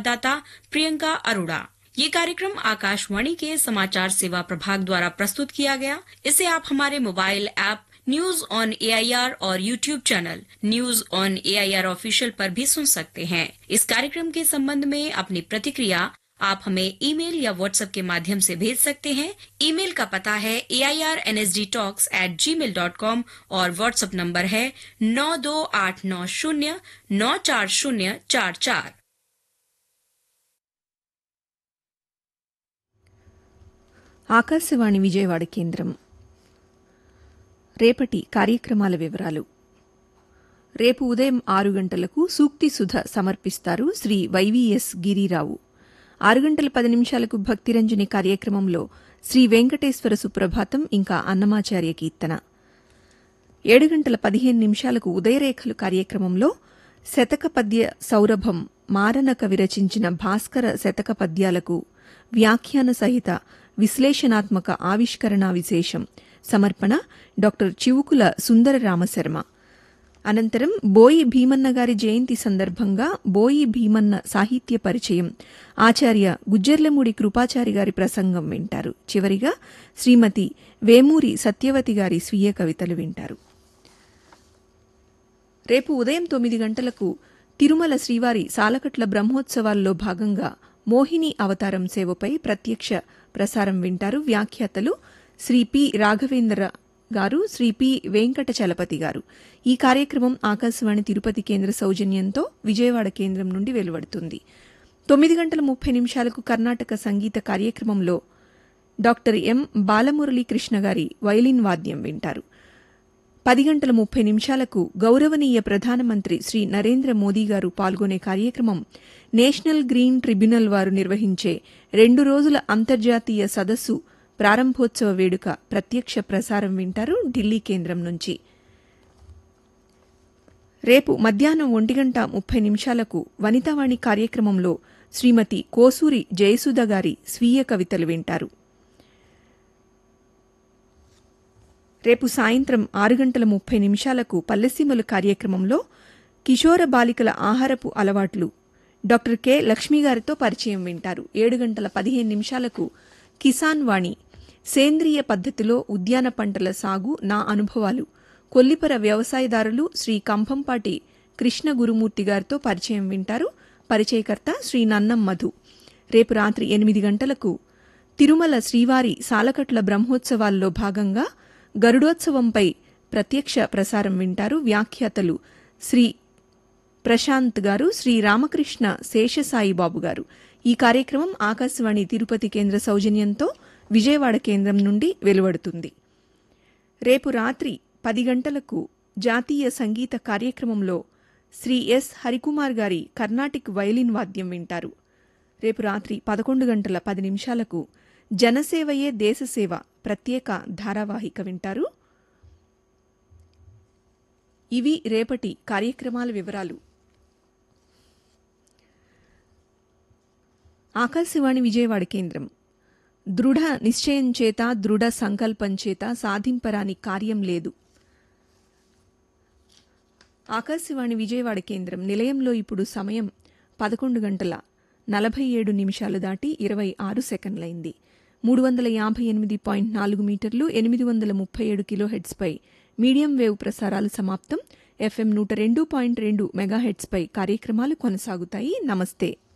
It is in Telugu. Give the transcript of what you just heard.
संवाददाता प्रियंका अरोड़ा ये कार्यक्रम आकाशवाणी के समाचार सेवा प्रभाग द्वारा प्रस्तुत किया गया इसे आप हमारे mobile app news on AIR और YouTube channel news on AIR official पर भी सुन सकते हैं इस कार्यक्रम के संबंध में अपनी प्रतिक्रिया आप हमें ईमेल या व्हाट्सएप के माध्यम से भेज सकते हैं ईमेल का पता है A I R N S D talks at G mail dot com और व्हाट्सएप नंबर है नौ दो आठ नौ शून्य नौ चार शून्य चार चार ఆకాశవాణి విజయవాడ కేంద్రం రేపటి కార్యక్రమాల వివరాలు రేపు ఉదయం ఆరు గంటలకు సూక్తి సుధ సమర్పిస్తారు శ్రీ వైవీఎస్ గిరిరావు ఆరు గంటల పది నిమిషాలకు భక్తిరంజని కార్యక్రమంలో శ్రీ వెంకటేశ్వర సుప్రభాతం ఇంకా అన్నమాచార్య కీర్తన ఏడు గంటల పదిహేను నిమిషాలకు ఉదయరేఖలు కార్యక్రమంలో శతక పద్య సౌరభం మారనక విరచించిన భాస్కర శతక పద్యాలకు వ్యాఖ్యాన సహిత విశ్లేషణాత్మక ఆవిష్కరణ విశేషం సమర్పణ డాక్టర్ చివుకుల సుందర రామశర్మ అనంతరం బోయి భీమన్న గారి జయంతి సందర్భంగా బోయి భీమన్న సాహిత్య పరిచయం ఆచార్య గుజ్జర్లమూడి కృపాచారి గారి ప్రసంగం వింటారు చివరిగా శ్రీమతి వేమూరి సత్యవతి గారి స్వీయ కవితలు వింటారు రేపు ఉదయం తొమ్మిది గంటలకు తిరుమల శ్రీవారి సాలకట్ల బ్రహ్మోత్సవాల్లో భాగంగా మోహిని అవతారం సేవపై ప్రత్యక్ష ప్రసారం వింటారు వ్యాఖ్యాతలు శ్రీ పి రాఘవేంద్ర గారు శ్రీ పి వెంకట చలపతి గారు ఈ కార్యక్రమం ఆకాశవాణి తిరుపతి కేంద్ర సౌజన్యంతో విజయవాడ కేంద్రం నుండి వెలువడుతుంది తొమ్మిది గంటల ముప్పై నిమిషాలకు కర్ణాటక సంగీత కార్యక్రమంలో డాక్టర్ ఎం బాలమురళీ కృష్ణ గారి వైలిన్ వాద్యం వింటారు పది గంటల ముప్పై నిమిషాలకు గౌరవనీయ ప్రధానమంత్రి శ్రీ నరేంద్ర మోదీ గారు పాల్గొనే కార్యక్రమం నేషనల్ గ్రీన్ ట్రిబ్యునల్ వారు నిర్వహించే రెండు రోజుల అంతర్జాతీయ సదస్సు ప్రారంభోత్సవ వేడుక ప్రత్యక్ష ప్రసారం వింటారు ఢిల్లీ కేంద్రం నుంచి రేపు మధ్యాహ్నం ఒంటి గంట ముప్పై నిమిషాలకు వనితావాణి కార్యక్రమంలో శ్రీమతి కోసూరి జయసుధ గారి స్వీయ కవితలు వింటారు రేపు సాయంత్రం ఆరు గంటల ముప్పై నిమిషాలకు పల్లెసీమలు కార్యక్రమంలో కిషోర బాలికల ఆహారపు అలవాట్లు డాక్టర్ కె లక్ష్మి గారితో పరిచయం వింటారు ఏడు గంటల పదిహేను నిమిషాలకు కిసాన్ వాణి సేంద్రియ పద్ధతిలో ఉద్యాన పంటల సాగు నా అనుభవాలు కొల్లిపర వ్యవసాయదారులు శ్రీ కంభంపాటి కృష్ణ గురుమూర్తి గారితో పరిచయం వింటారు పరిచయకర్త శ్రీ నన్నం మధు రేపు రాత్రి ఎనిమిది గంటలకు తిరుమల శ్రీవారి సాలకట్ల బ్రహ్మోత్సవాల్లో భాగంగా గరుడోత్సవంపై ప్రత్యక్ష ప్రసారం వింటారు వ్యాఖ్యాతలు శ్రీ ప్రశాంత్ గారు శ్రీ రామకృష్ణ శేషసాయిబాబు గారు ఈ కార్యక్రమం ఆకాశవాణి తిరుపతి కేంద్ర సౌజన్యంతో విజయవాడ కేంద్రం నుండి వెలువడుతుంది రేపు రాత్రి పది గంటలకు జాతీయ సంగీత కార్యక్రమంలో శ్రీ ఎస్ హరికుమార్ గారి కర్ణాటిక్ వైలిన్ వాద్యం వింటారు రేపు రాత్రి పదకొండు గంటల పది నిమిషాలకు జనసేవయే దేశసేవ ప్రత్యేక ధారావాహిక వింటారు ఇవి రేపటి కార్యక్రమాల వివరాలు ఆకాశవాణి విజయవాడ కేంద్రం దృఢ నిశ్చయం చేత దృఢ సంకల్పం చేత సాధింపరాని కార్యం లేదు ఆకాశవాణి విజయవాడ కేంద్రం నిలయంలో ఇప్పుడు సమయం పదకొండు గంటల నలభై ఏడు నిమిషాలు దాటి ఇరవై ఆరు సెకండ్లైంది మూడు వందల యాభై ఎనిమిది పాయింట్ నాలుగు మీటర్లు ఎనిమిది వందల ముప్పై ఏడు కిలోహెడ్స్పై మీడియం వేవ్ ప్రసారాలు సమాప్తం ఎఫ్ఎం నూట రెండు పాయింట్ రెండు మెగాహెడ్స్పై కార్యక్రమాలు కొనసాగుతాయి నమస్తే